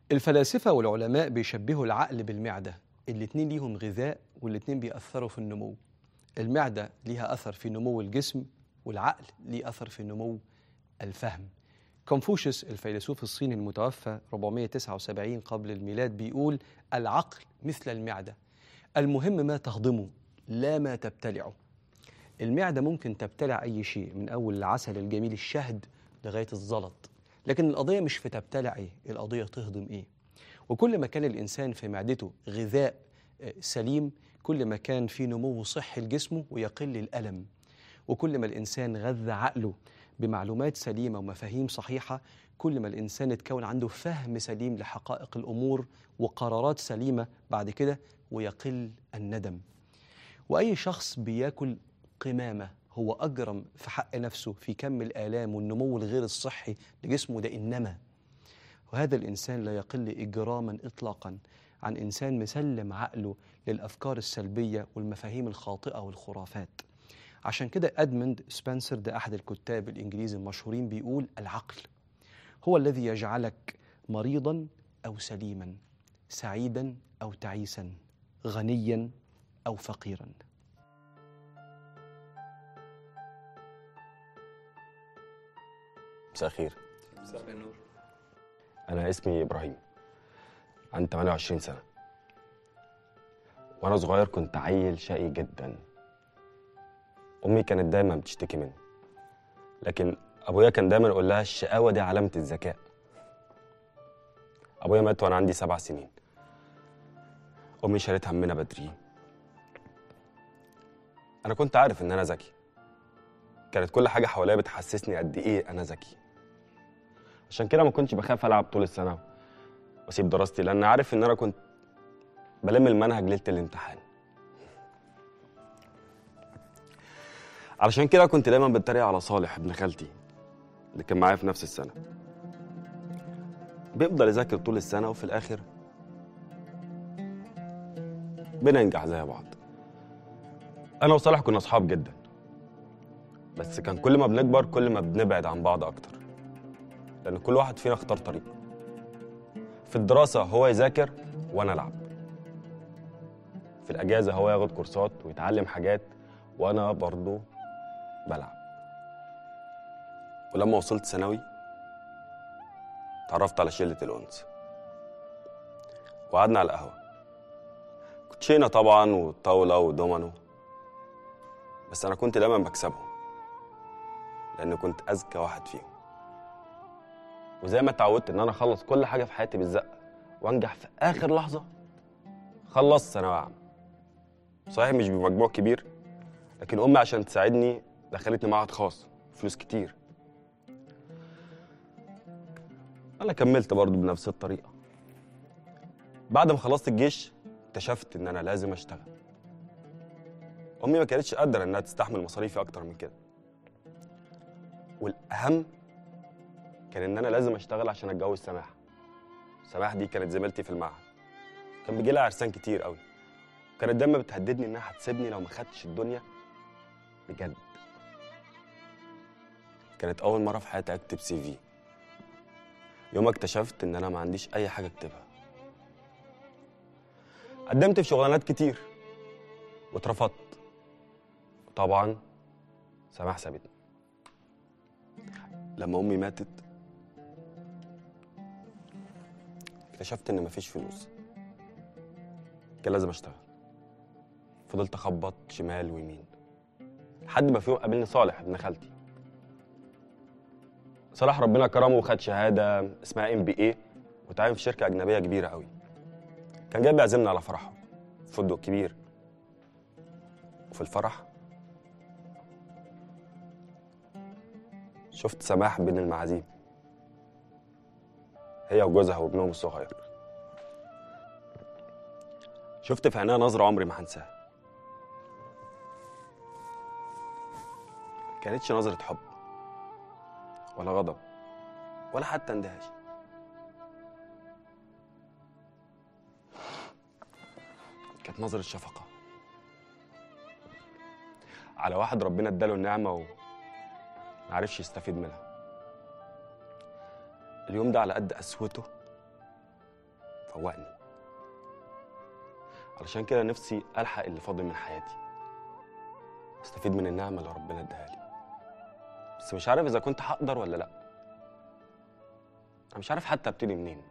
الفلاسفة والعلماء بيشبهوا العقل بالمعدة الاتنين ليهم غذاء والاتنين بيأثروا في النمو المعدة ليها أثر في نمو الجسم والعقل ليه أثر في نمو الفهم كونفوشيوس الفيلسوف الصيني المتوفى 479 قبل الميلاد بيقول العقل مثل المعدة المهم ما تهضمه لا ما تبتلعه المعدة ممكن تبتلع أي شيء من أول العسل الجميل الشهد لغاية الزلط لكن القضية مش في تبتلع إيه القضية تهضم إيه وكل ما كان الإنسان في معدته غذاء آه، سليم كل ما كان في نمو صحي لجسمه ويقل الألم وكل ما الإنسان غذى عقله بمعلومات سليمة ومفاهيم صحيحة كل ما الإنسان اتكون عنده فهم سليم لحقائق الأمور وقرارات سليمة بعد كده ويقل الندم وأي شخص بياكل قمامة هو أجرم في حق نفسه في كم الآلام والنمو الغير الصحي لجسمه ده إنما وهذا الإنسان لا يقل إجراما إطلاقا عن إنسان مسلم عقله للأفكار السلبية والمفاهيم الخاطئة والخرافات عشان كده أدموند سبنسر ده أحد الكتاب الإنجليزي المشهورين بيقول العقل هو الذي يجعلك مريضا أو سليما سعيدا أو تعيسا غنيا أو فقيرا مساء الخير أنا اسمي إبراهيم عندي 28 سنة وأنا صغير كنت عيل شقي جدا أمي كانت دايما بتشتكي مني لكن أبويا كان دايما يقول لها الشقاوة دي علامة الذكاء أبويا مات وأنا عندي سبع سنين أمي شالت همنا بدري أنا كنت عارف إن أنا ذكي كانت كل حاجة حواليا بتحسسني قد إيه أنا ذكي عشان كده ما كنتش بخاف ألعب طول السنة وأسيب دراستي لأن عارف إن أنا كنت بلم المنهج ليلة الامتحان علشان كده كنت دايما بتريق على صالح ابن خالتي اللي كان معايا في نفس السنة بيفضل يذاكر طول السنة وفي الآخر بننجح زي بعض أنا وصالح كنا أصحاب جدا بس كان كل ما بنكبر كل ما بنبعد عن بعض أكتر لأن كل واحد فينا اختار طريقه في الدراسة هو يذاكر وأنا ألعب في الأجازة هو ياخد كورسات ويتعلم حاجات وأنا برضو بلعب ولما وصلت ثانوي اتعرفت على شلة الأنس وقعدنا على القهوة كوتشينة طبعا وطاولة ودومينو بس أنا كنت دايما بكسبهم لأن كنت أذكى واحد فيهم وزي ما اتعودت إن أنا أخلص كل حاجة في حياتي بالزقة وأنجح في آخر لحظة خلصت ثانوية عامة صحيح مش بمجموع كبير لكن أمي عشان تساعدني دخلتني معهد خاص فلوس كتير أنا كملت برضه بنفس الطريقة بعد ما خلصت الجيش اكتشفت إن أنا لازم أشتغل أمي ما كانتش قادرة إنها تستحمل مصاريفي أكتر من كده والأهم كان إن أنا لازم أشتغل عشان أتجوز سماح سماح دي كانت زميلتي في المعهد كان بيجي لها عرسان كتير قوي كانت دايما بتهددني إنها هتسيبني لو ما خدتش الدنيا بجد كانت أول مرة في حياتي أكتب سي في يوم اكتشفت إن أنا ما عنديش أي حاجة أكتبها قدمت في شغلانات كتير واترفضت طبعا سماح سابتني لما امي ماتت اكتشفت ان مفيش فلوس كان لازم اشتغل فضلت اخبط شمال ويمين لحد ما في يوم قابلني صالح ابن خالتي صلاح ربنا كرمه وخد شهاده اسمها ام بي اي وتعين في شركه اجنبيه كبيره قوي كان جاي بيعزمنا على فرحه في فندق كبير وفي الفرح شفت سماح بين المعازيم هي وجوزها وابنهم الصغير شفت في عينيها نظرة عمري ما هنساها كانتش نظرة حب ولا غضب ولا حتى اندهاش كانت نظرة شفقة على واحد ربنا اداله النعمة و معرفش يستفيد منها اليوم ده على قد قسوته فوقني علشان كده نفسي الحق اللي فاضل من حياتي استفيد من النعمه اللي ربنا اداها لي بس مش عارف اذا كنت هقدر ولا لا انا مش عارف حتى ابتدي منين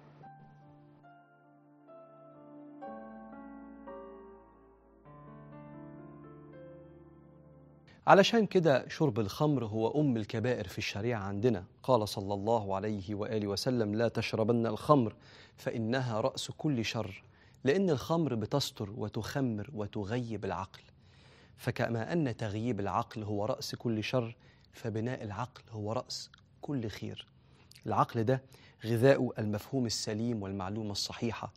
علشان كده شرب الخمر هو أم الكبائر في الشريعة عندنا قال صلى الله عليه وآله وسلم لا تشربن الخمر فإنها رأس كل شر لأن الخمر بتستر وتخمر وتغيب العقل فكما أن تغييب العقل هو رأس كل شر فبناء العقل هو رأس كل خير العقل ده غذاء المفهوم السليم والمعلومة الصحيحة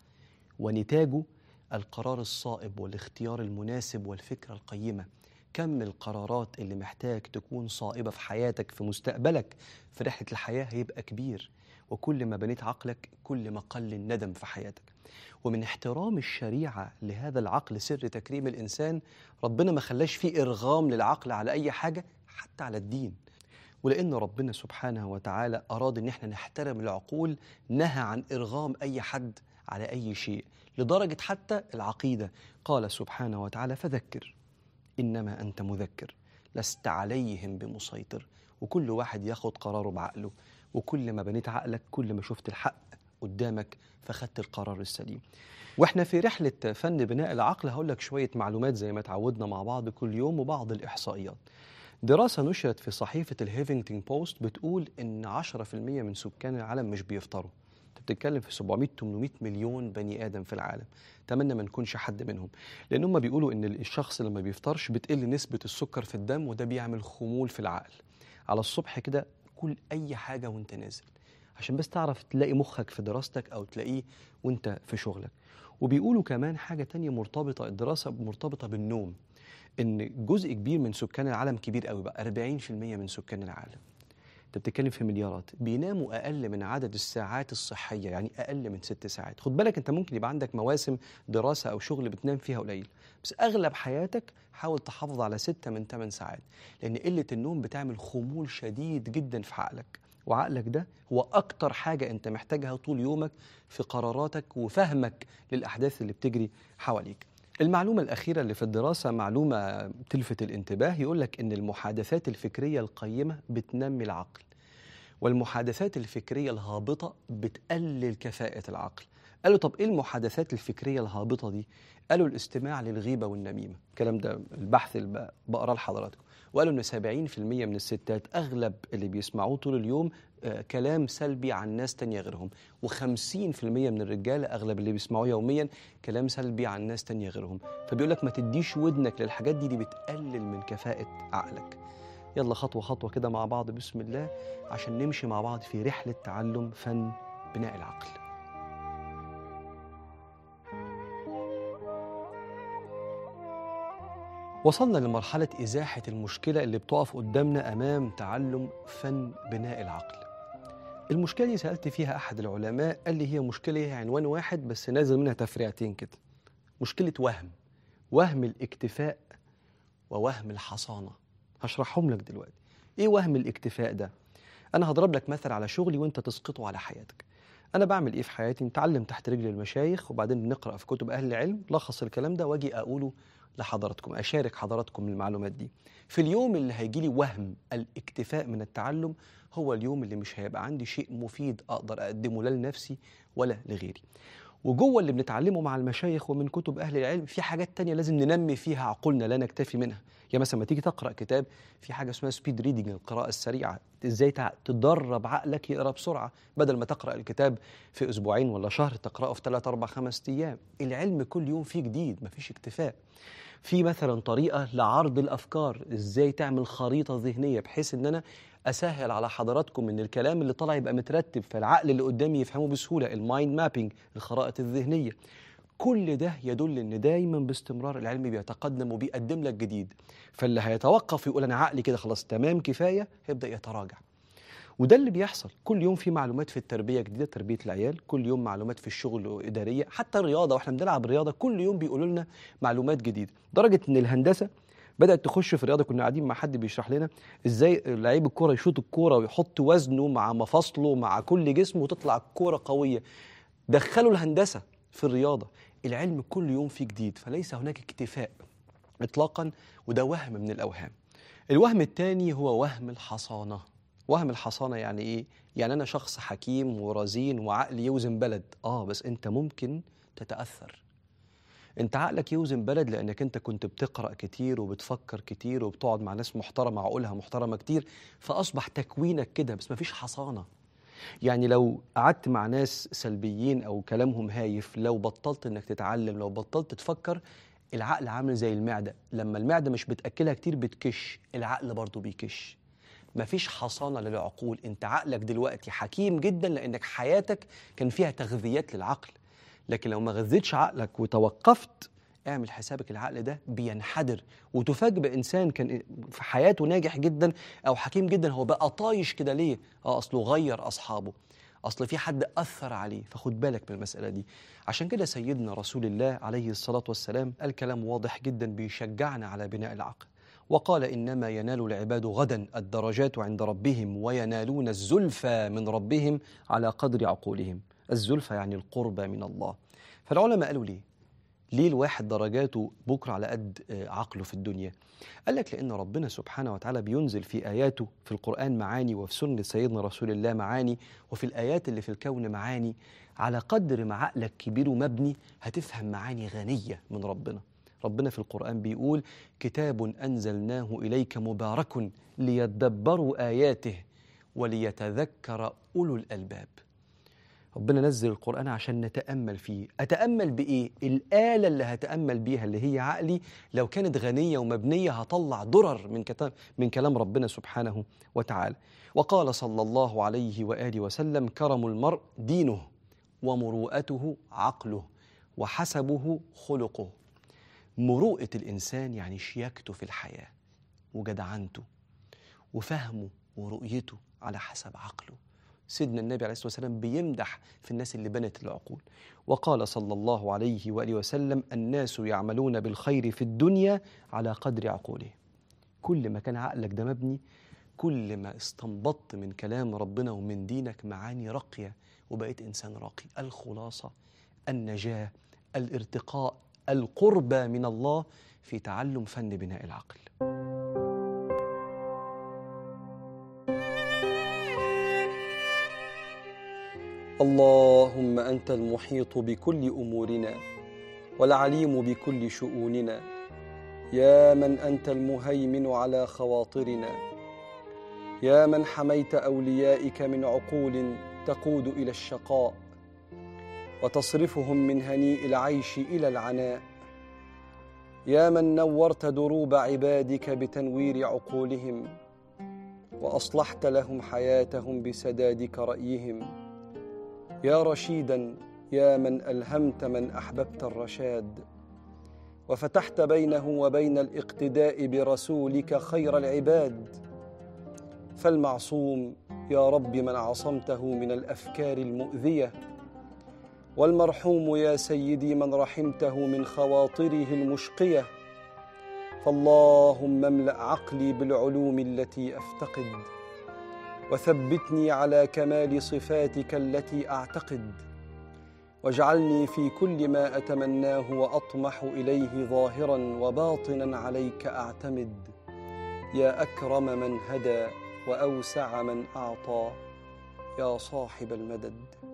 ونتاجه القرار الصائب والاختيار المناسب والفكرة القيمة كم القرارات اللي محتاج تكون صائبة في حياتك في مستقبلك في رحلة الحياة هيبقى كبير وكل ما بنيت عقلك كل ما قل الندم في حياتك ومن احترام الشريعة لهذا العقل سر تكريم الإنسان ربنا ما خلاش فيه إرغام للعقل على أي حاجة حتى على الدين ولأن ربنا سبحانه وتعالى أراد أن احنا نحترم العقول نهى عن إرغام أي حد على أي شيء لدرجة حتى العقيدة قال سبحانه وتعالى فذكر إنما أنت مذكر لست عليهم بمسيطر وكل واحد ياخد قراره بعقله وكل ما بنيت عقلك كل ما شفت الحق قدامك فخدت القرار السليم واحنا في رحلة فن بناء العقل هقول لك شوية معلومات زي ما تعودنا مع بعض كل يوم وبعض الإحصائيات دراسة نشرت في صحيفة الهيفنجتون بوست بتقول إن 10% من سكان العالم مش بيفطروا انت بتتكلم في 700 800 مليون بني ادم في العالم اتمنى ما نكونش حد منهم لان هم بيقولوا ان الشخص لما بيفطرش بتقل نسبه السكر في الدم وده بيعمل خمول في العقل على الصبح كده كل اي حاجه وانت نازل عشان بس تعرف تلاقي مخك في دراستك او تلاقيه وانت في شغلك وبيقولوا كمان حاجه تانية مرتبطه الدراسه مرتبطه بالنوم ان جزء كبير من سكان العالم كبير قوي بقى 40% من سكان العالم انت بتتكلم في مليارات بيناموا اقل من عدد الساعات الصحيه يعني اقل من ست ساعات خد بالك انت ممكن يبقى عندك مواسم دراسه او شغل بتنام فيها قليل بس اغلب حياتك حاول تحافظ على ستة من 8 ساعات لان قله النوم بتعمل خمول شديد جدا في عقلك وعقلك ده هو اكتر حاجه انت محتاجها طول يومك في قراراتك وفهمك للاحداث اللي بتجري حواليك المعلومة الأخيرة اللي في الدراسة معلومة تلفت الانتباه يقول لك إن المحادثات الفكرية القيمة بتنمي العقل والمحادثات الفكرية الهابطة بتقلل كفاءة العقل قالوا طب إيه المحادثات الفكرية الهابطة دي؟ قالوا الاستماع للغيبة والنميمة الكلام ده البحث اللي بقراه لحضراتكم وقالوا إن 70% من الستات أغلب اللي بيسمعوه طول اليوم آه كلام سلبي عن ناس تانية غيرهم و50% من الرجالة أغلب اللي بيسمعوه يوميا كلام سلبي عن ناس تانية غيرهم فبيقول لك ما تديش ودنك للحاجات دي دي بتقلل من كفاءة عقلك يلا خطوة خطوة كده مع بعض بسم الله عشان نمشي مع بعض في رحلة تعلم فن بناء العقل وصلنا لمرحلة إزاحة المشكلة اللي بتقف قدامنا أمام تعلم فن بناء العقل المشكلة دي سألت فيها أحد العلماء قال لي هي مشكلة هي عنوان واحد بس نازل منها تفريعتين كده مشكلة وهم وهم الاكتفاء ووهم الحصانة هشرحهم لك دلوقتي ايه وهم الاكتفاء ده انا هضرب لك مثل على شغلي وانت تسقطه على حياتك انا بعمل ايه في حياتي متعلم تحت رجل المشايخ وبعدين بنقرا في كتب اهل العلم لخص الكلام ده واجي اقوله لحضراتكم اشارك حضراتكم المعلومات دي في اليوم اللي هيجي لي وهم الاكتفاء من التعلم هو اليوم اللي مش هيبقى عندي شيء مفيد اقدر اقدمه لا لنفسي ولا لغيري وجوه اللي بنتعلمه مع المشايخ ومن كتب اهل العلم في حاجات تانية لازم ننمي فيها عقولنا لا نكتفي منها يعني مثلا ما تيجي تقرا كتاب في حاجه اسمها سبيد ريدنج القراءه السريعه ازاي تدرب عقلك يقرا بسرعه بدل ما تقرا الكتاب في اسبوعين ولا شهر تقراه في 3 4 5 ايام العلم كل يوم فيه جديد مفيش اكتفاء في مثلا طريقه لعرض الافكار ازاي تعمل خريطه ذهنيه بحيث ان انا اسهل على حضراتكم ان الكلام اللي طالع يبقى مترتب فالعقل اللي قدامي يفهمه بسهوله المايند مابينج الخرائط الذهنيه كل ده يدل ان دايما باستمرار العلم بيتقدم وبيقدم لك جديد فاللي هيتوقف يقول انا عقلي كده خلاص تمام كفايه هيبدا يتراجع وده اللي بيحصل كل يوم في معلومات في التربيه جديده تربيه العيال كل يوم معلومات في الشغل واداريه حتى الرياضه واحنا بنلعب رياضه كل يوم بيقولوا لنا معلومات جديده درجه ان الهندسه بدات تخش في الرياضه كنا قاعدين مع حد بيشرح لنا ازاي لعيب الكوره يشوط الكوره ويحط وزنه مع مفاصله مع كل جسمه وتطلع الكوره قويه دخلوا الهندسة في الرياضة العلم كل يوم فيه جديد فليس هناك اكتفاء إطلاقا وده وهم من الأوهام الوهم الثاني هو وهم الحصانة وهم الحصانة يعني إيه؟ يعني أنا شخص حكيم ورزين وعقلي يوزن بلد آه بس أنت ممكن تتأثر انت عقلك يوزن بلد لانك انت كنت بتقرا كتير وبتفكر كتير وبتقعد مع ناس محترمه عقولها محترمه كتير فاصبح تكوينك كده بس مفيش حصانه يعني لو قعدت مع ناس سلبيين او كلامهم هايف لو بطلت انك تتعلم لو بطلت تفكر العقل عامل زي المعده لما المعده مش بتاكلها كتير بتكش العقل برضه بيكش مفيش حصانه للعقول انت عقلك دلوقتي حكيم جدا لانك حياتك كان فيها تغذيات للعقل لكن لو ما غذيتش عقلك وتوقفت اعمل حسابك العقل ده بينحدر وتفاجئ بانسان كان في حياته ناجح جدا او حكيم جدا هو بقى طايش كده ليه؟ اه اصله غير اصحابه اصل في حد اثر عليه فخد بالك من المساله دي عشان كده سيدنا رسول الله عليه الصلاه والسلام قال كلام واضح جدا بيشجعنا على بناء العقل وقال انما ينال العباد غدا الدرجات عند ربهم وينالون الزلفى من ربهم على قدر عقولهم الزلفى يعني القربى من الله فالعلماء قالوا ليه ليه الواحد درجاته بكرة على قد آه، عقله في الدنيا قال لك لأن ربنا سبحانه وتعالى بينزل في آياته في القرآن معاني وفي سنة سيدنا رسول الله معاني وفي الآيات اللي في الكون معاني على قدر ما عقلك كبير ومبني هتفهم معاني غنية من ربنا ربنا في القرآن بيقول كتاب أنزلناه إليك مبارك ليدبروا آياته وليتذكر أولو الألباب ربنا نزل القرآن عشان نتأمل فيه أتأمل بإيه؟ الآلة اللي هتأمل بيها اللي هي عقلي لو كانت غنية ومبنية هطلع درر من, كتاب من كلام ربنا سبحانه وتعالى وقال صلى الله عليه وآله وسلم كرم المرء دينه ومروءته عقله وحسبه خلقه مروءة الإنسان يعني شياكته في الحياة وجدعنته وفهمه ورؤيته على حسب عقله سيدنا النبي عليه الصلاة والسلام بيمدح في الناس اللي بنت العقول وقال صلى الله عليه وآله وسلم الناس يعملون بالخير في الدنيا على قدر عقولهم كل ما كان عقلك ده مبني كل ما استنبطت من كلام ربنا ومن دينك معاني راقية وبقيت إنسان راقي الخلاصة النجاة الارتقاء القربى من الله في تعلم فن بناء العقل اللهم انت المحيط بكل امورنا والعليم بكل شؤوننا يا من انت المهيمن على خواطرنا يا من حميت اوليائك من عقول تقود الى الشقاء وتصرفهم من هنيء العيش الى العناء يا من نورت دروب عبادك بتنوير عقولهم واصلحت لهم حياتهم بسدادك رايهم يا رشيدا يا من الهمت من احببت الرشاد وفتحت بينه وبين الاقتداء برسولك خير العباد فالمعصوم يا رب من عصمته من الافكار المؤذيه والمرحوم يا سيدي من رحمته من خواطره المشقيه فاللهم املا عقلي بالعلوم التي افتقد وثبتني على كمال صفاتك التي اعتقد واجعلني في كل ما اتمناه واطمح اليه ظاهرا وباطنا عليك اعتمد يا اكرم من هدى واوسع من اعطى يا صاحب المدد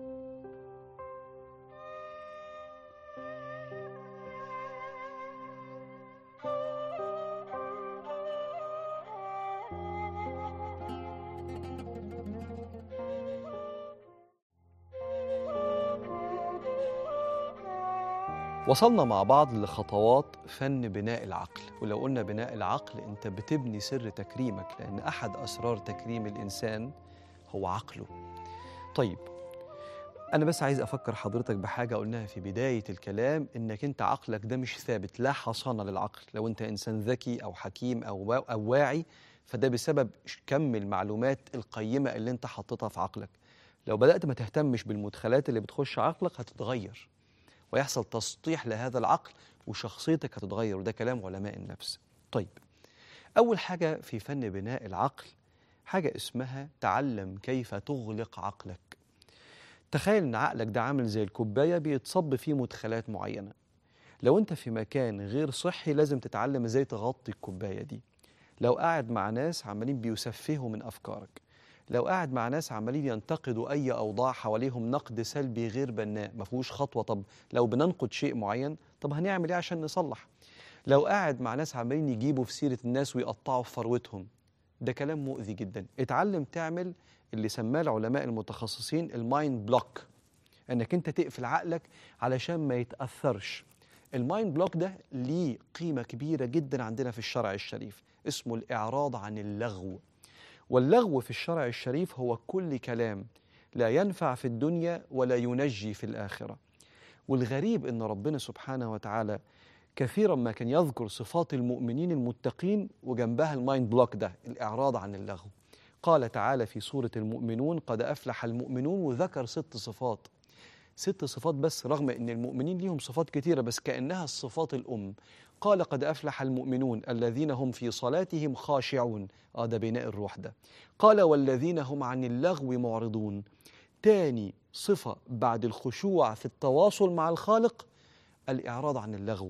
وصلنا مع بعض لخطوات فن بناء العقل ولو قلنا بناء العقل انت بتبني سر تكريمك لان احد اسرار تكريم الانسان هو عقله طيب انا بس عايز افكر حضرتك بحاجه قلناها في بدايه الكلام انك انت عقلك ده مش ثابت لا حصانه للعقل لو انت انسان ذكي او حكيم او او واعي فده بسبب كم المعلومات القيمه اللي انت حطيتها في عقلك لو بدات ما تهتمش بالمدخلات اللي بتخش عقلك هتتغير ويحصل تسطيح لهذا العقل وشخصيتك هتتغير وده كلام علماء النفس طيب أول حاجة في فن بناء العقل حاجة اسمها تعلم كيف تغلق عقلك تخيل ان عقلك ده عامل زي الكوبايه بيتصب فيه مدخلات معينه لو انت في مكان غير صحي لازم تتعلم ازاي تغطي الكوبايه دي لو قاعد مع ناس عمالين بيسفهوا من افكارك لو قاعد مع ناس عمالين ينتقدوا اي اوضاع حواليهم نقد سلبي غير بناء ما فيهوش خطوه طب لو بننقد شيء معين طب هنعمل ايه عشان نصلح لو قاعد مع ناس عمالين يجيبوا في سيره الناس ويقطعوا في ثروتهم ده كلام مؤذي جدا اتعلم تعمل اللي سماه العلماء المتخصصين المايند بلوك انك انت تقفل عقلك علشان ما يتاثرش المايند بلوك ده ليه قيمه كبيره جدا عندنا في الشرع الشريف اسمه الاعراض عن اللغو واللغو في الشرع الشريف هو كل كلام لا ينفع في الدنيا ولا ينجي في الاخره والغريب ان ربنا سبحانه وتعالى كثيرا ما كان يذكر صفات المؤمنين المتقين وجنبها المايند بلوك ده الاعراض عن اللغو قال تعالى في سوره المؤمنون قد افلح المؤمنون وذكر ست صفات ست صفات بس رغم ان المؤمنين ليهم صفات كتيره بس كانها الصفات الام قال قد افلح المؤمنون الذين هم في صلاتهم خاشعون اه ده بناء الروح ده قال والذين هم عن اللغو معرضون تاني صفه بعد الخشوع في التواصل مع الخالق الاعراض عن اللغو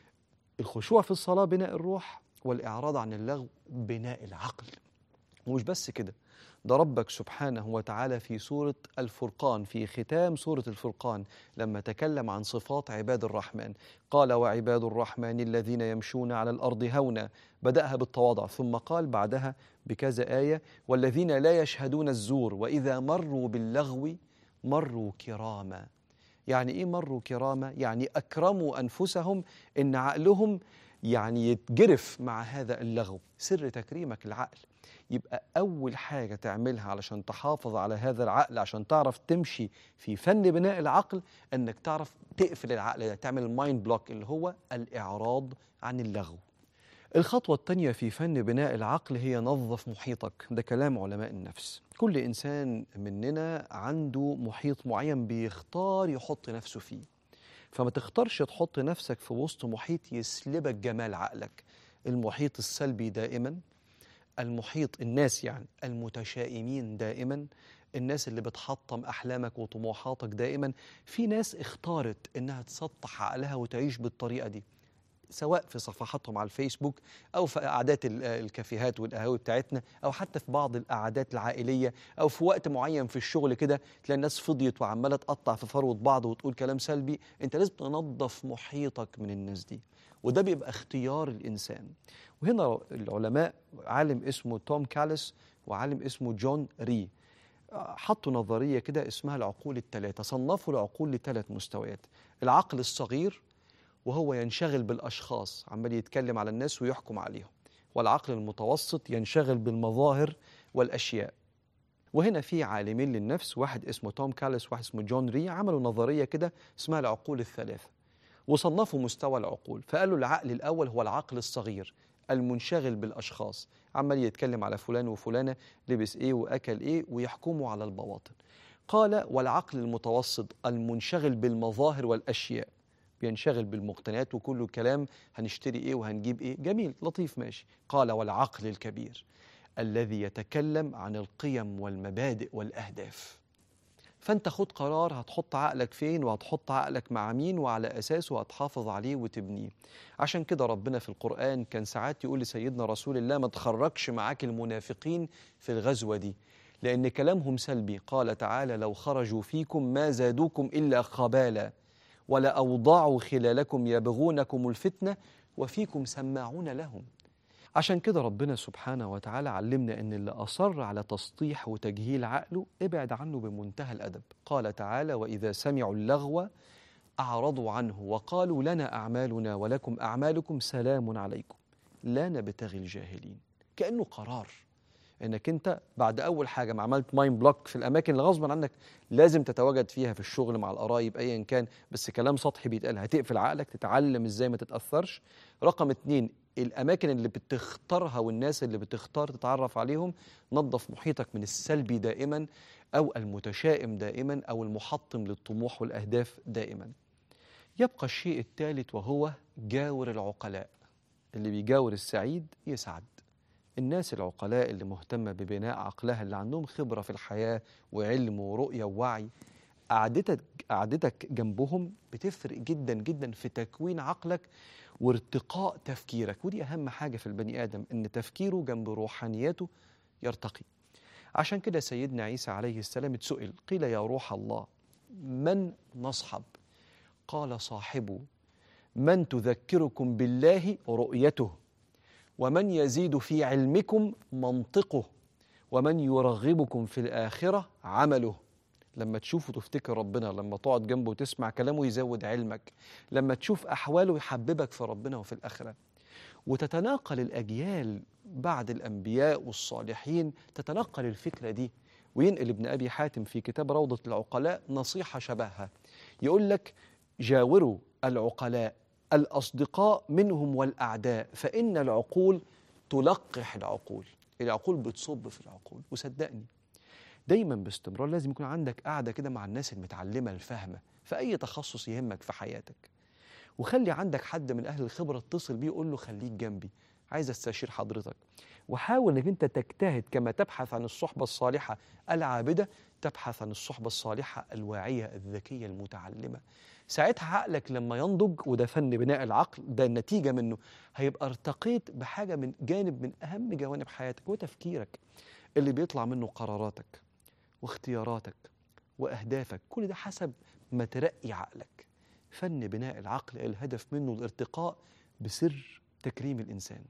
الخشوع في الصلاه بناء الروح والاعراض عن اللغو بناء العقل ومش بس كده ده ربك سبحانه وتعالى في سورة الفرقان في ختام سورة الفرقان لما تكلم عن صفات عباد الرحمن قال وعباد الرحمن الذين يمشون على الأرض هونا بدأها بالتواضع ثم قال بعدها بكذا آية والذين لا يشهدون الزور وإذا مروا باللغو مروا كراما يعني إيه مروا كراما؟ يعني أكرموا أنفسهم إن عقلهم يعني يتجرف مع هذا اللغو سر تكريمك العقل يبقى أول حاجة تعملها علشان تحافظ على هذا العقل عشان تعرف تمشي في فن بناء العقل أنك تعرف تقفل العقل ده تعمل المايند بلوك اللي هو الإعراض عن اللغو الخطوة الثانية في فن بناء العقل هي نظف محيطك ده كلام علماء النفس كل إنسان مننا عنده محيط معين بيختار يحط نفسه فيه فما تختارش تحط نفسك في وسط محيط يسلبك جمال عقلك المحيط السلبي دائما المحيط الناس يعني المتشائمين دائما الناس اللي بتحطم احلامك وطموحاتك دائما في ناس اختارت انها تسطح عقلها وتعيش بالطريقه دي سواء في صفحاتهم على الفيسبوك او في قعدات ال- الكافيهات والقهاوي بتاعتنا او حتى في بعض القعدات العائليه او في وقت معين في الشغل كده تلاقي الناس فضيت وعماله تقطع في فروه بعض وتقول كلام سلبي انت لازم تنظف محيطك من الناس دي وده بيبقى اختيار الانسان وهنا العلماء عالم اسمه توم كاليس وعالم اسمه جون ري حطوا نظريه كده اسمها العقول الثلاثه صنفوا العقول لثلاث مستويات العقل الصغير وهو ينشغل بالاشخاص عمال يتكلم على الناس ويحكم عليهم والعقل المتوسط ينشغل بالمظاهر والاشياء وهنا في عالمين للنفس واحد اسمه توم كاليس وواحد اسمه جون ري عملوا نظريه كده اسمها العقول الثلاثه وصنفوا مستوى العقول فقالوا العقل الاول هو العقل الصغير المنشغل بالاشخاص عمال يتكلم على فلان وفلانه لبس ايه واكل ايه ويحكموا على البواطن قال والعقل المتوسط المنشغل بالمظاهر والاشياء بينشغل بالمقتنيات وكله كلام هنشتري ايه وهنجيب ايه جميل لطيف ماشي قال والعقل الكبير الذي يتكلم عن القيم والمبادئ والاهداف فانت خد قرار هتحط عقلك فين وهتحط عقلك مع مين وعلى اساسه هتحافظ عليه وتبنيه عشان كده ربنا في القران كان ساعات يقول لسيدنا رسول الله ما تخرجش معاك المنافقين في الغزوه دي لان كلامهم سلبي قال تعالى لو خرجوا فيكم ما زادوكم الا خبالا ولا أوضاعوا خلالكم يبغونكم الفتنة وفيكم سماعون لهم عشان كده ربنا سبحانه وتعالى علمنا ان اللي اصر على تسطيح وتجهيل عقله ابعد عنه بمنتهى الادب قال تعالى واذا سمعوا اللغو اعرضوا عنه وقالوا لنا اعمالنا ولكم اعمالكم سلام عليكم لا نبتغي الجاهلين كانه قرار انك انت بعد اول حاجه ما عملت ماين بلوك في الاماكن اللي غصبا عنك لازم تتواجد فيها في الشغل مع القرايب ايا كان بس كلام سطحي بيتقال هتقفل عقلك تتعلم ازاي ما تتاثرش رقم اتنين الاماكن اللي بتختارها والناس اللي بتختار تتعرف عليهم نظف محيطك من السلبي دائما او المتشائم دائما او المحطم للطموح والاهداف دائما يبقى الشيء الثالث وهو جاور العقلاء اللي بيجاور السعيد يسعد الناس العقلاء اللي مهتمة ببناء عقلها اللي عندهم خبرة في الحياة وعلم ورؤية ووعي قعدتك قعدتك جنبهم بتفرق جدا جدا في تكوين عقلك وارتقاء تفكيرك ودي اهم حاجه في البني ادم ان تفكيره جنب روحانياته يرتقي عشان كده سيدنا عيسى عليه السلام اتسئل قيل يا روح الله من نصحب قال صاحبه من تذكركم بالله رؤيته ومن يزيد في علمكم منطقه ومن يرغبكم في الآخرة عمله لما تشوفه تفتكر ربنا لما تقعد جنبه وتسمع كلامه يزود علمك لما تشوف أحواله يحببك في ربنا وفي الآخرة وتتناقل الأجيال بعد الأنبياء والصالحين تتنقل الفكرة دي وينقل ابن أبي حاتم في كتاب روضة العقلاء نصيحة شبهها يقول لك جاوروا العقلاء الأصدقاء منهم والأعداء فإن العقول تلقح العقول العقول بتصب في العقول وصدقني دايما باستمرار لازم يكون عندك قاعدة كده مع الناس المتعلمة الفاهمة في أي تخصص يهمك في حياتك وخلي عندك حد من أهل الخبرة اتصل بيه قول له خليك جنبي عايز استشير حضرتك وحاول انك انت تجتهد كما تبحث عن الصحبة الصالحة العابدة تبحث عن الصحبة الصالحة الواعية الذكية المتعلمة ساعتها عقلك لما ينضج وده فن بناء العقل ده النتيجة منه هيبقى ارتقيت بحاجة من جانب من أهم جوانب حياتك هو تفكيرك اللي بيطلع منه قراراتك واختياراتك وأهدافك كل ده حسب ما ترقي عقلك فن بناء العقل الهدف منه الارتقاء بسر تكريم الإنسان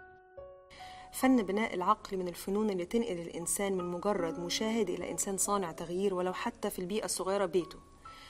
فن بناء العقل من الفنون اللي تنقل الإنسان من مجرد مشاهد إلى إنسان صانع تغيير ولو حتى في البيئة الصغيرة بيته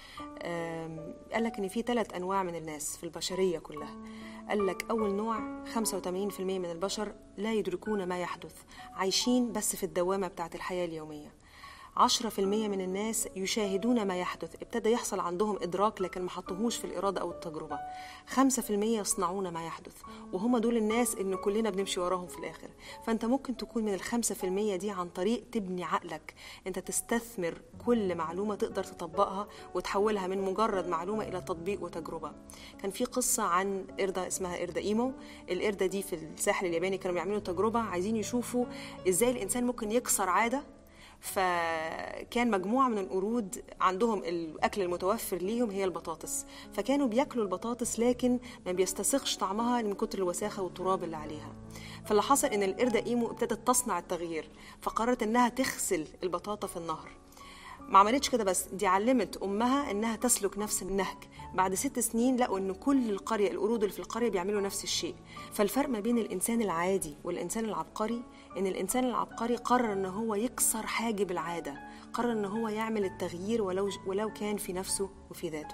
آم، قال لك إن في ثلاث أنواع من الناس في البشرية كلها قال لك أول نوع 85% من البشر لا يدركون ما يحدث عايشين بس في الدوامة بتاعت الحياة اليومية 10% من الناس يشاهدون ما يحدث ابتدى يحصل عندهم إدراك لكن ما حطوهوش في الإرادة أو التجربة 5% يصنعون ما يحدث وهم دول الناس إن كلنا بنمشي وراهم في الآخر فأنت ممكن تكون من الخمسة في المية دي عن طريق تبني عقلك أنت تستثمر كل معلومة تقدر تطبقها وتحولها من مجرد معلومة إلى تطبيق وتجربة كان في قصة عن قردة اسمها قردة إيمو القردة دي في الساحل الياباني كانوا بيعملوا تجربة عايزين يشوفوا إزاي الإنسان ممكن يكسر عادة فكان مجموعة من القرود عندهم الأكل المتوفر ليهم هي البطاطس فكانوا بياكلوا البطاطس لكن ما بيستسيغش طعمها من كتر الوساخة والتراب اللي عليها فاللي حصل إن القردة إيمو ابتدت تصنع التغيير فقررت إنها تغسل البطاطا في النهر ما عملتش كده بس دي علمت امها انها تسلك نفس النهج بعد ست سنين لقوا ان كل القريه القرود اللي في القريه بيعملوا نفس الشيء فالفرق ما بين الانسان العادي والانسان العبقري ان الانسان العبقري قرر ان هو يكسر حاجب العاده قرر ان هو يعمل التغيير ولو ولو كان في نفسه وفي ذاته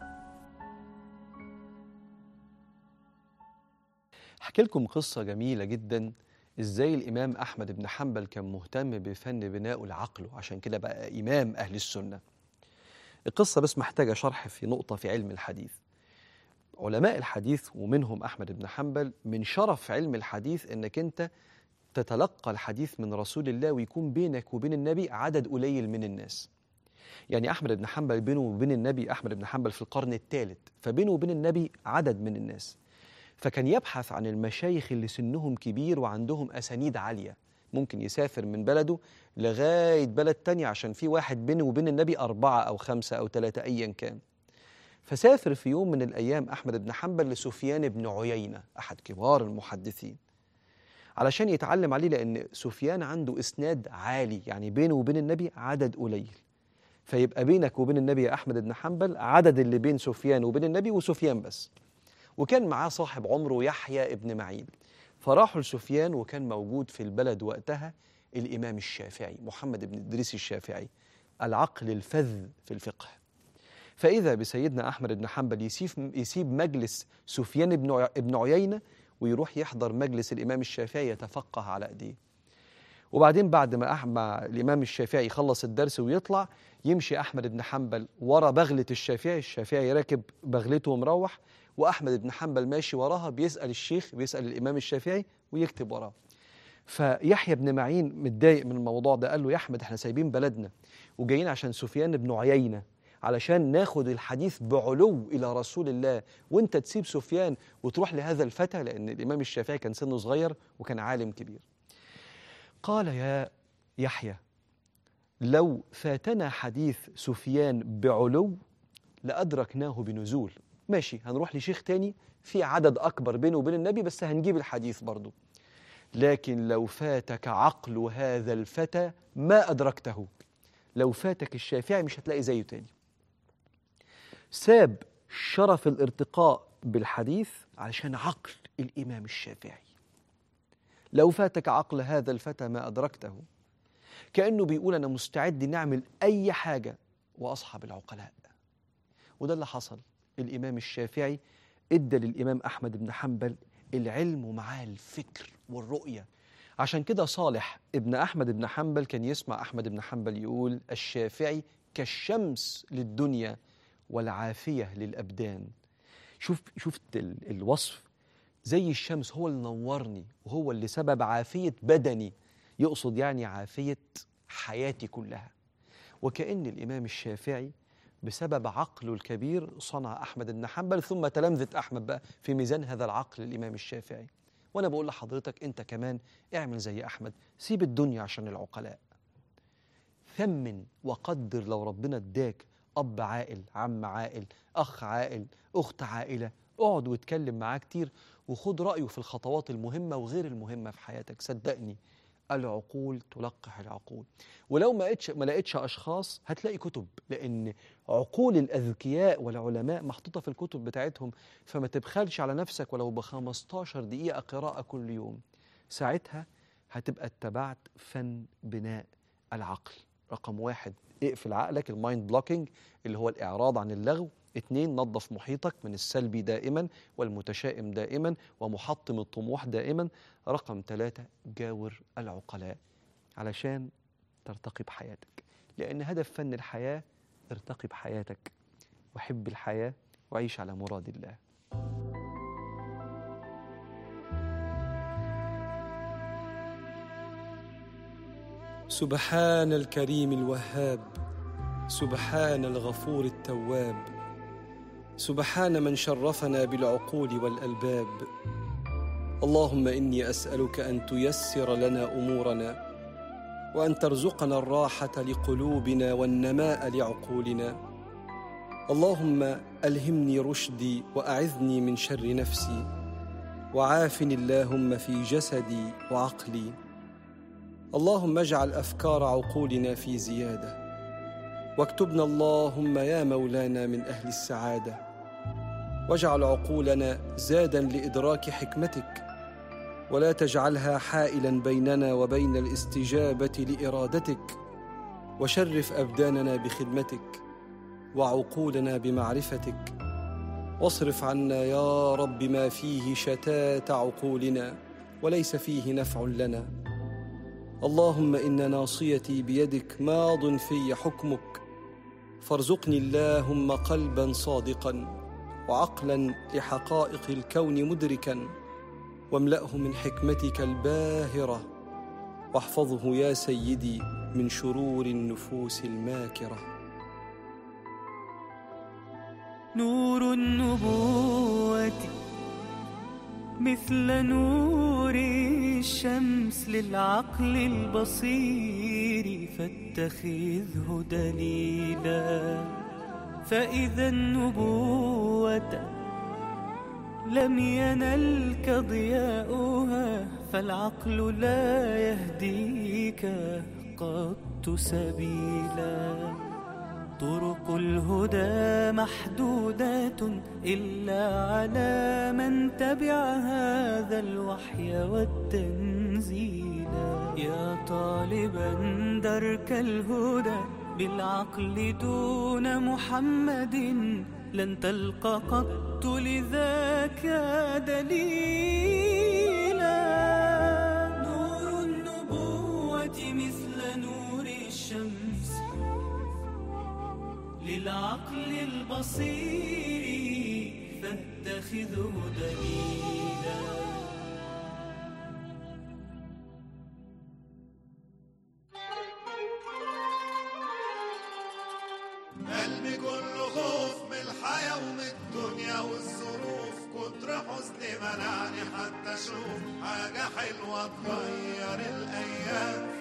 احكي لكم قصة جميلة جدا ازاي الامام احمد بن حنبل كان مهتم بفن بناء العقل وعشان كده بقى امام اهل السنة القصة بس محتاجة شرح في نقطة في علم الحديث علماء الحديث ومنهم احمد بن حنبل من شرف علم الحديث انك انت تتلقى الحديث من رسول الله ويكون بينك وبين النبي عدد قليل من الناس يعني احمد بن حنبل بينه وبين النبي احمد بن حنبل في القرن الثالث فبينه وبين النبي عدد من الناس فكان يبحث عن المشايخ اللي سنهم كبير وعندهم أسانيد عالية ممكن يسافر من بلده لغاية بلد تاني عشان في واحد بينه وبين النبي أربعة أو خمسة أو ثلاثة أيا كان فسافر في يوم من الأيام أحمد بن حنبل لسفيان بن عيينة أحد كبار المحدثين علشان يتعلم عليه لأن سفيان عنده إسناد عالي يعني بينه وبين النبي عدد قليل فيبقى بينك وبين النبي يا أحمد بن حنبل عدد اللي بين سفيان وبين النبي وسفيان بس وكان معاه صاحب عمره يحيى ابن معين فراحوا لسفيان وكان موجود في البلد وقتها الإمام الشافعي محمد بن إدريس الشافعي العقل الفذ في الفقه فإذا بسيدنا أحمد بن حنبل يسيب, يسيب مجلس سفيان بن عي- بن عيينة ويروح يحضر مجلس الإمام الشافعي يتفقه على أيديه وبعدين بعد ما أح- ما الإمام الشافعي يخلص الدرس ويطلع يمشي أحمد بن حنبل ورا بغلة الشافعي الشافعي راكب بغلته ومروح وأحمد بن حنبل ماشي وراها بيسأل الشيخ بيسأل الإمام الشافعي ويكتب وراه فيحيى بن معين متضايق من الموضوع ده قال له يا أحمد احنا سايبين بلدنا وجايين عشان سفيان بن عيينة علشان ناخد الحديث بعلو إلى رسول الله وانت تسيب سفيان وتروح لهذا الفتى لأن الإمام الشافعي كان سنه صغير وكان عالم كبير قال يا يحيى لو فاتنا حديث سفيان بعلو لأدركناه بنزول ماشي هنروح لشيخ تاني في عدد أكبر بينه وبين النبي بس هنجيب الحديث برضو لكن لو فاتك عقل هذا الفتى ما أدركته لو فاتك الشافعي مش هتلاقي زيه تاني ساب شرف الارتقاء بالحديث علشان عقل الإمام الشافعي لو فاتك عقل هذا الفتى ما أدركته كأنه بيقول أنا مستعد نعمل أي حاجة وأصحاب العقلاء وده اللي حصل الإمام الشافعي إدى للإمام أحمد بن حنبل العلم ومعاه الفكر والرؤية عشان كده صالح ابن أحمد بن حنبل كان يسمع أحمد بن حنبل يقول الشافعي كالشمس للدنيا والعافية للأبدان شوف شفت ال- الوصف زي الشمس هو اللي نورني وهو اللي سبب عافية بدني يقصد يعني عافية حياتي كلها وكأن الإمام الشافعي بسبب عقله الكبير صنع أحمد بن حنبل ثم تلامذة أحمد بقى في ميزان هذا العقل الإمام الشافعي وأنا بقول لحضرتك أنت كمان اعمل زي أحمد سيب الدنيا عشان العقلاء ثمن وقدر لو ربنا اداك أب عاقل عم عاقل أخ عاقل أخت عاقلة اقعد واتكلم معاه كتير وخد رأيه في الخطوات المهمة وغير المهمة في حياتك صدقني العقول تلقح العقول ولو ما لقيتش ما لقيتش اشخاص هتلاقي كتب لان عقول الاذكياء والعلماء محطوطه في الكتب بتاعتهم فما تبخلش على نفسك ولو ب 15 دقيقه قراءه كل يوم ساعتها هتبقى اتبعت فن بناء العقل رقم واحد اقفل عقلك المايند بلوكينج اللي هو الاعراض عن اللغو اتنين نظف محيطك من السلبي دائما والمتشائم دائما ومحطم الطموح دائما رقم ثلاثة جاور العقلاء علشان ترتقي بحياتك لأن هدف فن الحياة ارتقي بحياتك وحب الحياة وعيش على مراد الله سبحان الكريم الوهاب سبحان الغفور التواب سبحان من شرفنا بالعقول والألباب اللهم إني أسألك أن تيسر لنا أمورنا وأن ترزقنا الراحة لقلوبنا والنماء لعقولنا اللهم ألهمني رشدي وأعذني من شر نفسي وعافني اللهم في جسدي وعقلي اللهم اجعل أفكار عقولنا في زيادة واكتبنا اللهم يا مولانا من أهل السعادة واجعل عقولنا زادا لإدراك حكمتك ولا تجعلها حائلا بيننا وبين الاستجابة لإرادتك وشرف أبداننا بخدمتك وعقولنا بمعرفتك واصرف عنا يا رب ما فيه شتات عقولنا وليس فيه نفع لنا اللهم إن ناصيتي بيدك ماض في حكمك فارزقني اللهم قلبا صادقا وعقلا لحقائق الكون مدركا واملأه من حكمتك الباهرة واحفظه يا سيدي من شرور النفوس الماكرة نور النبوة مثل نور الشمس للعقل البصير فاتخذه دليلا فإذا النبوة لم ينلك ضياؤها فالعقل لا يهديك قط سبيلا طرق الهدى محدودات إلا على من تبع هذا الوحي والتنزيل يا طالبا درك الهدى بالعقل دون محمد لن تلقى قط لذاك دليلا نور النبوة مثل نور الشمس للعقل البصير فاتخذه دليلا قلبي كله خوف من الحياة ومن الدنيا والظروف كتر حزني منعني حتى اشوف حاجة حلوة تغير الايام